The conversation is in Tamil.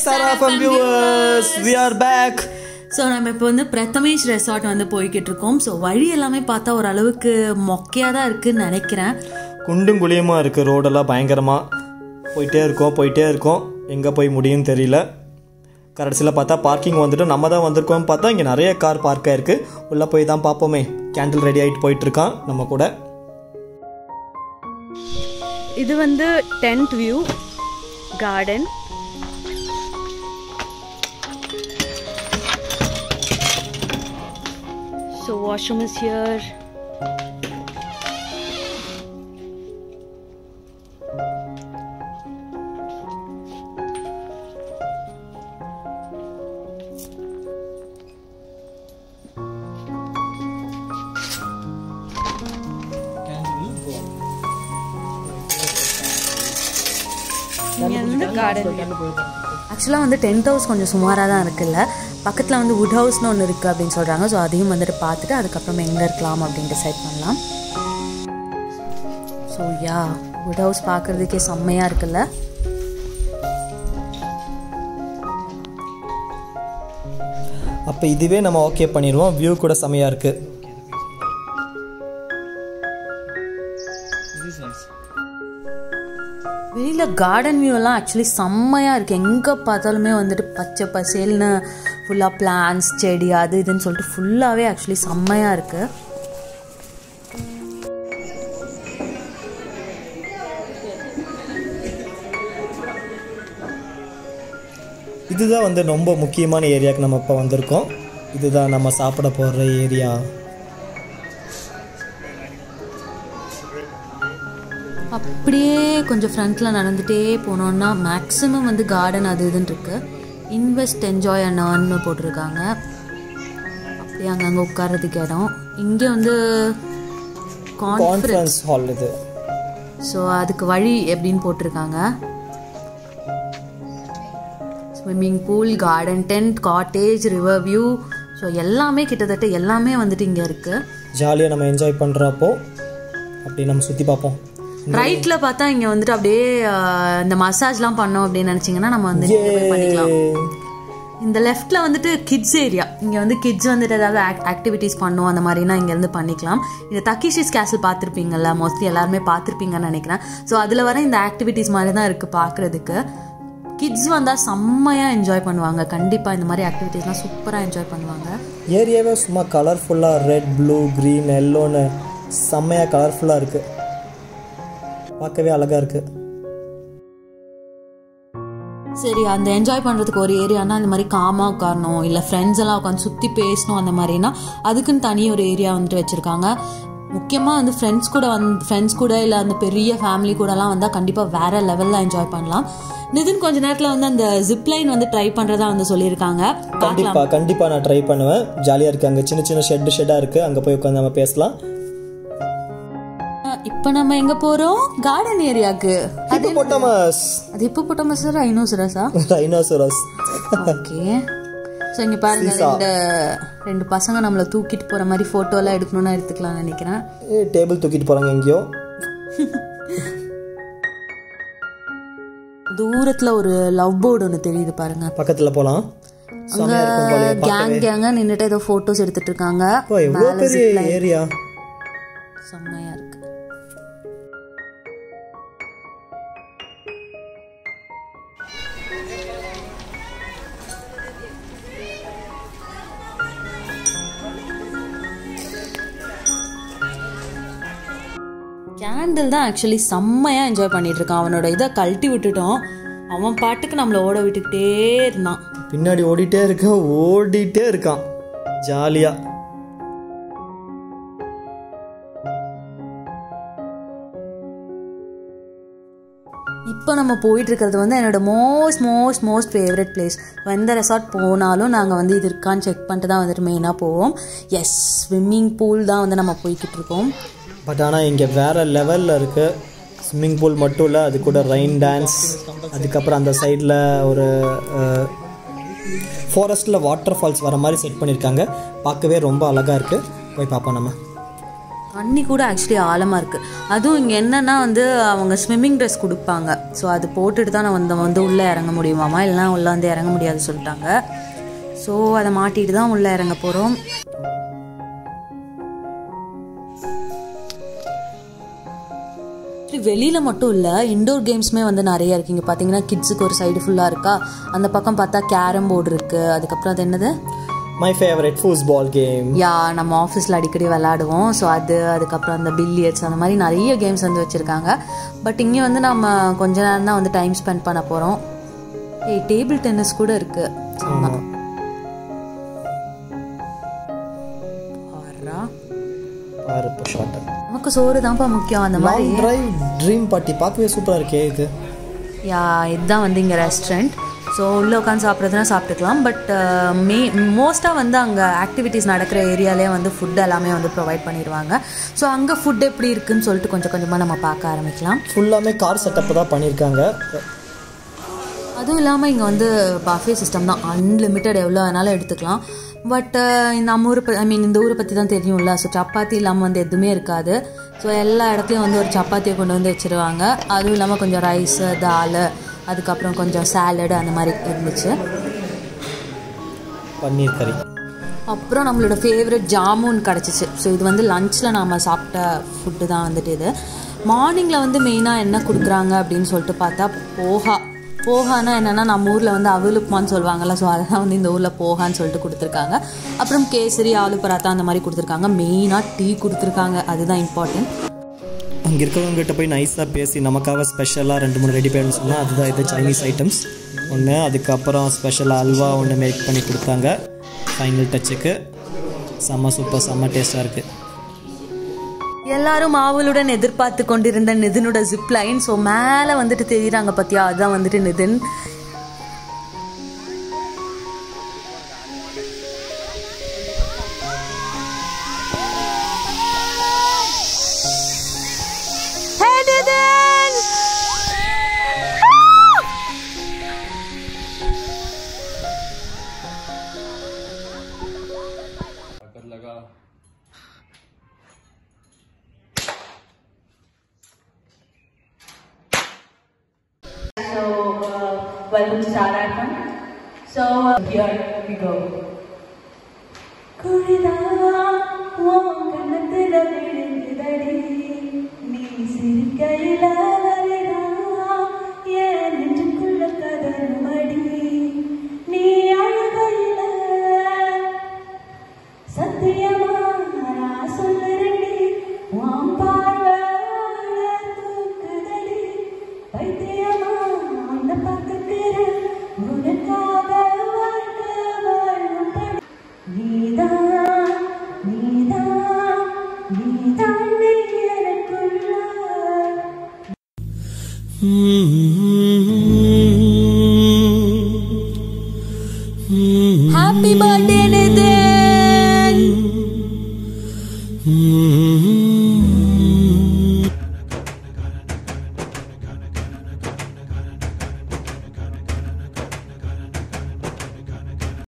Sarafam viewers, we are back. So நம்ம இப்போ வந்து பிரதமேஷ் ரெசார்ட் வந்து போய்கிட்டு இருக்கோம் ஸோ வழி எல்லாமே பார்த்தா ஓரளவுக்கு மொக்கையாக தான் இருக்குன்னு நினைக்கிறேன் குண்டும் குழியுமா இருக்கு ரோடெல்லாம் பயங்கரமா போயிட்டே இருக்கோம் போயிட்டே இருக்கோம் எங்கே போய் முடியும்னு தெரியல கடைசியில் பார்த்தா பார்க்கிங் வந்துட்டு நம்ம தான் வந்திருக்கோம் பார்த்தா இங்கே நிறைய கார் பார்க் ஆயிருக்கு உள்ளே போய் தான் பார்ப்போமே கேண்டில் ரெடி ஆகிட்டு போயிட்டு இருக்கான் நம்ம கூட இது வந்து tent view garden so washroom is here இங்கே வந்து கார்டன் ஆக்சுவலாக வந்து டென்ட் ஹவுஸ் கொஞ்சம் சுமாராக தான் இருக்குல்ல பக்கத்தில் வந்து வுட் ஹவுஸ்னு ஒன்று இருக்குது அப்படின்னு சொல்கிறாங்க ஸோ அதையும் வந்துட்டு பார்த்துட்டு அதுக்கப்புறம் எங்கே இருக்கலாம் அப்படின்னு டிசைட் பண்ணலாம் ஸோ யா வுட் ஹவுஸ் பார்க்குறதுக்கே செம்மையாக இருக்குல்ல அப்போ இதுவே நம்ம ஓகே பண்ணிடுவோம் வியூ கூட செமையாக இருக்கு வெளியில் கார்டன் வியூ எல்லாம் ஆக்சுவலி செம்மையாக இருக்குது எங்கே பார்த்தாலுமே வந்துட்டு பச்சை பசேல்னு ஃபுல்லாக பிளான்ஸ் செடி அது இதுன்னு சொல்லிட்டு ஃபுல்லாகவே ஆக்சுவலி செம்மையாக இருக்குது இதுதான் வந்து ரொம்ப முக்கியமான ஏரியாவுக்கு நம்ம இப்போ வந்திருக்கோம் இதுதான் நம்ம சாப்பிட போகிற ஏரியா அப்படியே கொஞ்சம் ஃப்ரண்ட்டில் நடந்துகிட்டே போனோன்னா மேக்ஸிமம் வந்து கார்டன் அது இதுன்னு இருக்கு இன்வெஸ்ட் என்ஜாய் அண்ட் ஏர்ன்னு போட்டிருக்காங்க அப்படியே அங்கங்கே உட்கார்றதுக்கு இடம் இங்கே வந்து கான்ஃபரன்ஸ் கான்ஃபரன்ஸ் ஹால் இது ஸோ அதுக்கு வழி எப்படின்னு போட்டிருக்காங்க swimming pool garden tent cottage river view so எல்லாமே கிட்டத்தட்ட எல்லாமே வந்துட்டு இங்கே இருக்குது ஜாலியாக நம்ம என்ஜாய் பண்ணுறப்போ அப்படி நம்ம சுற்றி பார்ப்போம் ரைட்ல பார்த்தா இங்க வந்துட்டு அப்படியே ஆஹ், இந்த மசாஜ்லாம் பண்ணோம் அப்படின்னு நினைச்சீங்கன்னா நம்ம வந்து இங்க போய் பண்ணிக்கலாம் இந்த லெஃப்ட்ல வந்துட்டு கிட்ஸ் ஏரியா இங்க வந்து கிட்ஸ் வந்துட்டு ஏதாவது ஆக்டிவிட்டிஸ் பண்ணுவோம் அந்த மாதிரினா இங்க இருந்து பண்ணிக்கலாம் இந்த தக்கிஷிஸ் கேசல் பார்த்துருப்பீங்கல்ல மோஸ்ட்லி எல்லாருமே பார்த்துருப்பீங்கன்னு நினைக்கிறேன் ஸோ அதுல வர இந்த ஆக்டிவிட்டிஸ் மாதிரி தான் இருக்கு பார்க்கிறதுக்கு கிட்ஸ் வந்தா செம்மையா என்ஜாய் பண்ணுவாங்க கண்டிப்பா இந்த மாதிரி ஆக்டிவிட்டிஸ்லாம் சூப்பரா என்ஜாய் பண்ணுவாங்க ஏரியாவே சும்மா கலர்ஃபுல்லாக ரெட் ப்ளூ க்ரீன் எல்லோன்னு செம்மையாக கலர்ஃபுல்லாக இருக்குது பார்க்கவே அழகாக இருக்குது சரி அந்த என்ஜாய் பண்ணுறதுக்கு ஒரு ஏரியானா இந்த மாதிரி காமாக உட்காரணும் இல்லை ஃப்ரெண்ட்ஸ் எல்லாம் உட்காந்து சுற்றி பேசணும் அந்த மாதிரினா அதுக்குன்னு தனி ஒரு ஏரியா வந்துட்டு வச்சுருக்காங்க முக்கியமாக வந்து ஃப்ரெண்ட்ஸ் கூட வந்து ஃப்ரெண்ட்ஸ் கூட இல்லை அந்த பெரிய ஃபேமிலி கூடலாம் வந்தால் கண்டிப்பாக வேற லெவலில் என்ஜாய் பண்ணலாம் நிதின் கொஞ்ச நேரத்தில் வந்து அந்த ஜிப்லைன் வந்து ட்ரை பண்ணுறதா வந்து சொல்லியிருக்காங்க கண்டிப்பாக கண்டிப்பாக நான் ட்ரை பண்ணுவேன் ஜாலியாக இருக்குது அங்கே சின்ன சின்ன ஷெட்டு ஷெட்டாக இருக்குது அங்கே போய் உட்காந்து நம்ம பேசலாம் இப்போ நம்ம எங்கே போகிறோம் கார்டன் ஏரியாவுக்கு ஹிப்போபோட்டமஸ் அது இப்போ போட்டோமா சார் ஐநூறுரஸா ரைனோசரஸ் ஓகே ஸோ இங்கே பாருங்க ரெண்டு ரெண்டு பசங்க நம்மளை தூக்கிட்டு போகிற மாதிரி ஃபோட்டோலாம் எடுக்கணும்னு எடுத்துக்கலாம்னு நினைக்கிறேன் டேபிள் தூக்கிட்டு போகிறாங்க எங்கேயோ தூரத்தில் ஒரு லவ் போர்டு ஒன்று தெரியுது பாருங்க பக்கத்தில் போகலாம் செம்மையாக இருக்கும் போலயே கேங் கேங்க நின்றுட்டு ஏதோ ஃபோட்டோஸ் எடுத்துட்டு இருக்காங்க அப்பா எவ்வளோ பெரிய ஏரியா செம்மையா இருக்கு கேண்டில் தான் ஆக்சுவலி செம்மையா என்ஜாய் பண்ணிட்டு இருக்கான் அவனோட இதை கழட்டி விட்டுட்டோம் அவன் பாட்டுக்கு நம்மளை ஓட விட்டுக்கிட்டே இருந்தான் பின்னாடி ஓடிட்டே இருக்கான் ஓடிட்டே இருக்கான் ஜாலியாக இப்போ நம்ம போயிட்டு இருக்கிறது வந்து என்னோட most most most favourite place எந்த ரெசார்ட் போனாலும் நாங்கள் வந்து இது இருக்கான்னு செக் பண்ணிட்டு தான் வந்துட்டு மெயினாக போவோம் எஸ் ஸ்விம்மிங் பூல் தான் வந்து நம்ம போய்கிட்டு இருக்கோம் பட் ஆனால் இங்கே வேற லெவலில் இருக்குது ஸ்விம்மிங் பூல் மட்டும் இல்லை அது கூட ரெயின் டான்ஸ் அதுக்கப்புறம் அந்த சைடில் ஒரு ஃபாரஸ்ட்டில் வாட்டர் ஃபால்ஸ் வர மாதிரி செட் பண்ணியிருக்காங்க பார்க்கவே ரொம்ப அழகாக இருக்குது போய் பார்ப்போம் நம்ம தண்ணி கூட ஆக்சுவலி ஆழமாக இருக்குது அதுவும் இங்கே என்னென்னா வந்து அவங்க ஸ்விம்மிங் ட்ரெஸ் கொடுப்பாங்க ஸோ அது போட்டுட்டு தான் நான் வந்து வந்து உள்ளே இறங்க முடியுமாமா இல்லைனா உள்ளே வந்து இறங்க முடியாது சொல்லிட்டாங்க ஸோ அதை மாட்டிட்டு தான் உள்ளே இறங்க போகிறோம் வெளியில் மட்டும் இல்லை இண்டோர் கேம்ஸுமே வந்து நிறைய இருக்குது இங்கே பார்த்தீங்கன்னா கிட்ஸுக்கு ஒரு சைடு ஃபுல்லாக இருக்கா அந்த பக்கம் பார்த்தா கேரம் போர்டு இருக்குது அதுக்கப்புறம் அது என்னது my favourite football game yeah நம்ம ஆஃபீஸில் அடிக்கடி விளாடுவோம் ஸோ அது அதுக்கப்புறம் அந்த பில்லியட்ஸ் அந்த மாதிரி நிறைய கேம்ஸ் வந்து வச்சுருக்காங்க பட் இங்கே வந்து நம்ம கொஞ்ச நேரம் தான் வந்து டைம் ஸ்பெண்ட் பண்ண போகிறோம் ஏய் டேபிள் டென்னிஸ் கூட இருக்குது ஆமாம் பாரு இப்போ ஷார்ட்டை நமக்கு சோறு தான்ப்பா முக்கியம் அந்த மாதிரி லாங் டிரைவ் ட்ரீம் பார்ட்டி பார்க்கவே சூப்பராக இருக்கே இது யா இதுதான் வந்து இங்கே ரெஸ்டாரண்ட் ஸோ உள்ளே உட்காந்து சாப்பிட்றதுனா சாப்பிட்டுக்கலாம் பட் மே மோஸ்ட்டாக வந்து அங்கே ஆக்டிவிட்டீஸ் நடக்கிற ஏரியாலே வந்து ஃபுட் எல்லாமே வந்து ப்ரொவைட் பண்ணிடுவாங்க ஸோ அங்கே ஃபுட் எப்படி இருக்குன்னு சொல்லிட்டு கொஞ்சம் கொஞ்சமாக நம்ம பார்க்க ஆரம்பிக்கலாம் ஃபுல்லாமே கார் செட்டப் தான் பண்ணியிருக்காங்க அதுவும் இல்லாமல் இங்கே வந்து பஃபே சிஸ்டம் தான் அன்லிமிட்டெட் எவ்வளோ வேணாலும் எடுத்துக்கலாம் பட் நம்ம ஊரை ஐ மீன் இந்த ஊரை பற்றி தான் தெரியும்ல ஸோ சப்பாத்தி இல்லாமல் வந்து எதுவுமே இருக்காது ஸோ எல்லா இடத்துலையும் வந்து ஒரு சப்பாத்தியை கொண்டு வந்து வச்சுருவாங்க அதுவும் இல்லாமல் கொஞ்சம் ரைஸு தால் அதுக்கப்புறம் கொஞ்சம் சாலடு அந்த மாதிரி இருந்துச்சு பன்னீர் கறி அப்புறம் நம்மளோட ஃபேவரட் ஜாமுன் கிடச்சிச்சு ஸோ இது வந்து லஞ்சில் நாம் சாப்பிட்ட ஃபுட்டு தான் வந்துட்டு இது மார்னிங்கில் வந்து மெயினாக என்ன கொடுக்குறாங்க அப்படின்னு சொல்லிட்டு பார்த்தா போஹா போகானா என்னென்னா நம்ம ஊரில் வந்து அவல் உப்புமான்னு சொல்லுவாங்கல்ல ஸோ அதெல்லாம் வந்து இந்த ஊரில் போகான்னு சொல்லிட்டு கொடுத்துருக்காங்க அப்புறம் கேசரி ஆலு பராத்தா அந்த மாதிரி கொடுத்துருக்காங்க மெயினாக டீ கொடுத்துருக்காங்க அதுதான் இம்பார்ட்டன்ட் அங்கே இருக்கிறவங்ககிட்ட போய் நைஸாக பேசி நமக்காக ஸ்பெஷலாக ரெண்டு மூணு ரெடி பண்ணி சொன்னால் அதுதான் இது சைனீஸ் ஐட்டம்ஸ் ஒன்று அதுக்கப்புறம் ஸ்பெஷல் அல்வா ஒன்று மேக் பண்ணி கொடுத்தாங்க ஃபைனல் டச்சுக்கு செம்ம சூப்பர் செம்ம டேஸ்ட்டாக இருக்குது எல்லாரும் ஆவலுடன் எதிர்பார்த்து கொண்டிருந்த நிதினோட ஜிப் லைன் ஸோ மேலே வந்துட்டு தெரியுறாங்க பார்த்தியா அதுதான் வந்துட்டு Nitin Hey, Nidin! So, uh, welcome to Star Icon. So, uh, here we go. Kurta உன் கண்ணத்துல விழுந்ததடி நீ சிரிக்கையில வருடா என் நெஞ்சுக்குள்ள கதறுமடி நீ அழுகையில சத்தியமா நான் சொல்லுறேன்டி உன் பார்வையால தூக்குதடி பைத்தியமா உன்னை பார்த்துக்கிறேன் உனக்காக வாழ்க்கை வாழும்படி நீதான் நீதான் நீதான் நீ எனக்குள்ள ஹாப்பி பர்த்டே நிதின் Mm-hmm.